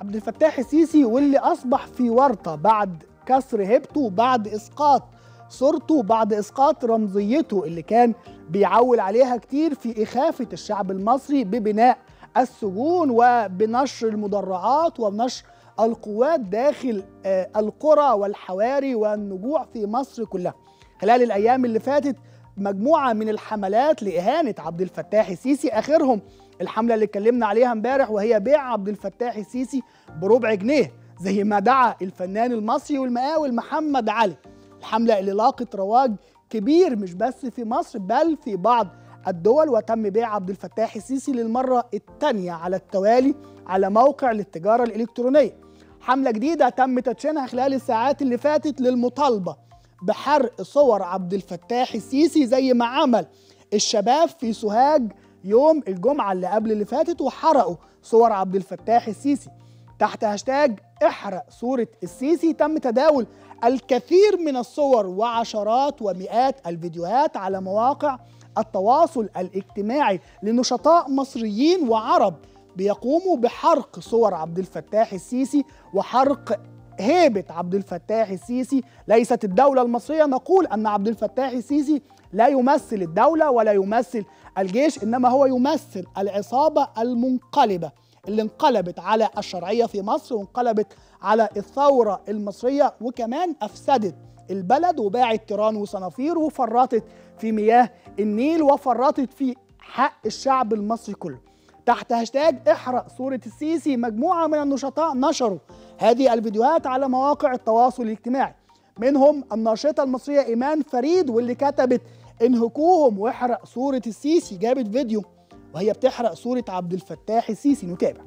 عبد الفتاح السيسي واللي اصبح في ورطه بعد كسر هيبته بعد اسقاط صورته بعد اسقاط رمزيته اللي كان بيعول عليها كتير في اخافه الشعب المصري ببناء السجون وبنشر المدرعات ونشر القوات داخل آه، القرى والحواري والنجوع في مصر كلها خلال الايام اللي فاتت مجموعه من الحملات لاهانه عبد الفتاح السيسي اخرهم الحمله اللي اتكلمنا عليها امبارح وهي بيع عبد الفتاح السيسي بربع جنيه زي ما دعا الفنان المصري والمقاول محمد علي الحمله اللي لاقت رواج كبير مش بس في مصر بل في بعض الدول وتم بيع عبد الفتاح السيسي للمره الثانيه على التوالي على موقع للتجاره الالكترونيه حمله جديده تم تدشينها خلال الساعات اللي فاتت للمطالبه بحرق صور عبد الفتاح السيسي زي ما عمل الشباب في سوهاج يوم الجمعة اللي قبل اللي فاتت وحرقوا صور عبد الفتاح السيسي تحت هاشتاج احرق صورة السيسي تم تداول الكثير من الصور وعشرات ومئات الفيديوهات على مواقع التواصل الاجتماعي لنشطاء مصريين وعرب بيقوموا بحرق صور عبد الفتاح السيسي وحرق هيبة عبد الفتاح السيسي ليست الدولة المصرية نقول أن عبد الفتاح السيسي لا يمثل الدولة ولا يمثل الجيش إنما هو يمثل العصابة المنقلبة اللي انقلبت على الشرعية في مصر وانقلبت على الثورة المصرية وكمان أفسدت البلد وباعت تيران وصنافير وفرطت في مياه النيل وفرطت في حق الشعب المصري كله تحت هاشتاج احرق صورة السيسي مجموعة من النشطاء نشروا هذه الفيديوهات على مواقع التواصل الاجتماعي منهم الناشطة المصرية إيمان فريد واللي كتبت انهكوهم واحرق صورة السيسي جابت فيديو وهي بتحرق صورة عبد الفتاح السيسي نتابع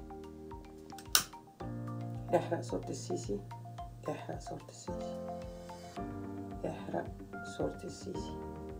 احرق صورة السيسي احرق صورة السيسي احرق صورة السيسي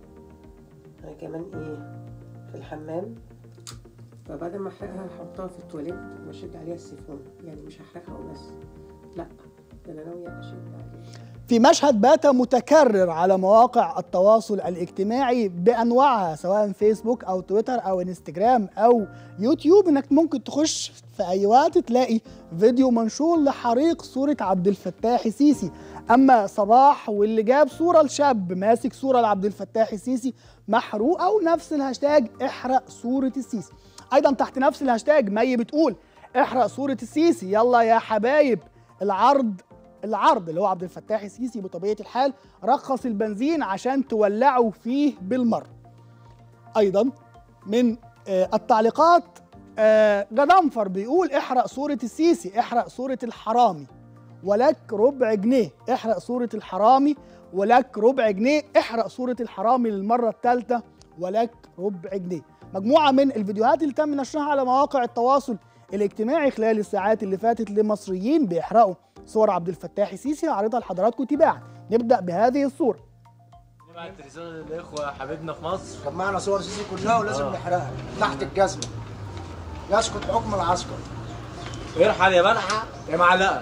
أنا كمان إيه في الحمام فبعد ما أحرقها هحطها في التواليت وأشد عليها السيفون يعني مش هحرقها وبس لأ ده أنا ناوية أشد عليها في مشهد بات متكرر على مواقع التواصل الاجتماعي بانواعها سواء فيسبوك او تويتر او انستجرام او يوتيوب انك ممكن تخش في اي وقت تلاقي فيديو منشور لحريق صوره عبد الفتاح السيسي اما صباح واللي جاب صوره لشاب ماسك صوره لعبد الفتاح السيسي محروق او نفس الهاشتاج احرق صوره السيسي ايضا تحت نفس الهاشتاج مي بتقول احرق صوره السيسي يلا يا حبايب العرض العرض اللي هو عبد الفتاح السيسي بطبيعه الحال رخص البنزين عشان تولعوا فيه بالمر. ايضا من آه، التعليقات آه، جدنفر بيقول احرق صوره السيسي احرق صوره الحرامي ولك ربع جنيه احرق صوره الحرامي ولك ربع جنيه احرق صوره الحرامي للمره الثالثه ولك ربع جنيه. مجموعه من الفيديوهات اللي تم نشرها على مواقع التواصل الاجتماعي خلال الساعات اللي فاتت لمصريين بيحرقوا صور عبد الفتاح السيسي هعرضها لحضراتكم تباعا نبدا بهذه الصوره نبعت رسالة للإخوة حبيبنا في مصر جمعنا صور سيسي كلها ولازم آه. نحرقها تحت الجزمه يسقط حكم العسكر ارحل يا بلحة يا معلقة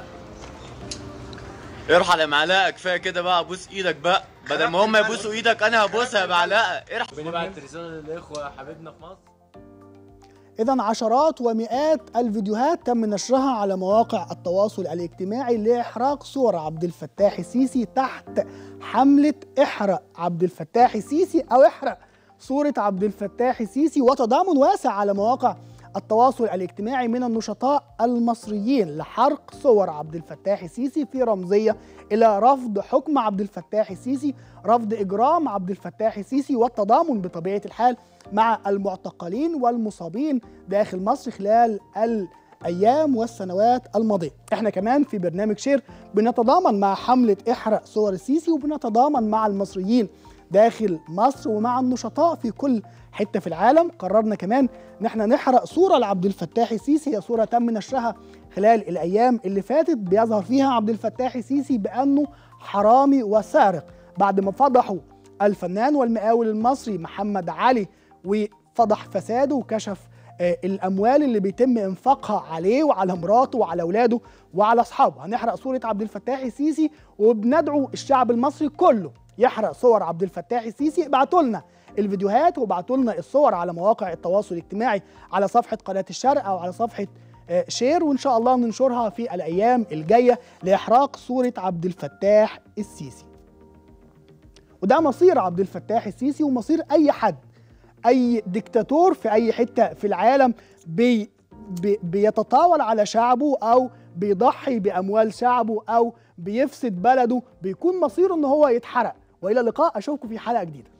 ارحل يا معلقه كفايه كده بقى ابوس ايدك بقى بدل ما هم يبوسوا ايدك انا هبوسها يا معلقه ارحل بنبعت رسالة للإخوة حبيبنا في مصر اذا عشرات ومئات الفيديوهات تم نشرها على مواقع التواصل الاجتماعي لاحراق صور عبد الفتاح السيسي تحت حمله احرق عبد الفتاح السيسي او احرق صوره عبد الفتاح السيسي وتضامن واسع على مواقع التواصل الاجتماعي من النشطاء المصريين لحرق صور عبد الفتاح السيسي في رمزيه الى رفض حكم عبد الفتاح السيسي، رفض اجرام عبد الفتاح السيسي والتضامن بطبيعه الحال مع المعتقلين والمصابين داخل مصر خلال الايام والسنوات الماضيه. احنا كمان في برنامج شير بنتضامن مع حمله احرق صور السيسي وبنتضامن مع المصريين داخل مصر ومع النشطاء في كل حته في العالم قررنا كمان ان احنا نحرق صوره لعبد الفتاح السيسي هي صوره تم نشرها خلال الايام اللي فاتت بيظهر فيها عبد الفتاح السيسي بانه حرامي وسارق بعد ما فضحوا الفنان والمقاول المصري محمد علي وفضح فساده وكشف آه، الاموال اللي بيتم انفاقها عليه وعلى مراته وعلى اولاده وعلى اصحابه هنحرق صوره عبد الفتاح السيسي وبندعو الشعب المصري كله يحرق صور عبد الفتاح السيسي ابعتوا لنا الفيديوهات وابعتوا لنا الصور على مواقع التواصل الاجتماعي على صفحه قناه الشرق او على صفحه آه، شير وان شاء الله ننشرها في الايام الجايه لاحراق صوره عبد الفتاح السيسي وده مصير عبد الفتاح السيسي ومصير اي حد اي ديكتاتور في اي حته في العالم بي بي بيتطاول على شعبه او بيضحي باموال شعبه او بيفسد بلده بيكون مصيره ان هو يتحرق والى اللقاء اشوفكم في حلقه جديده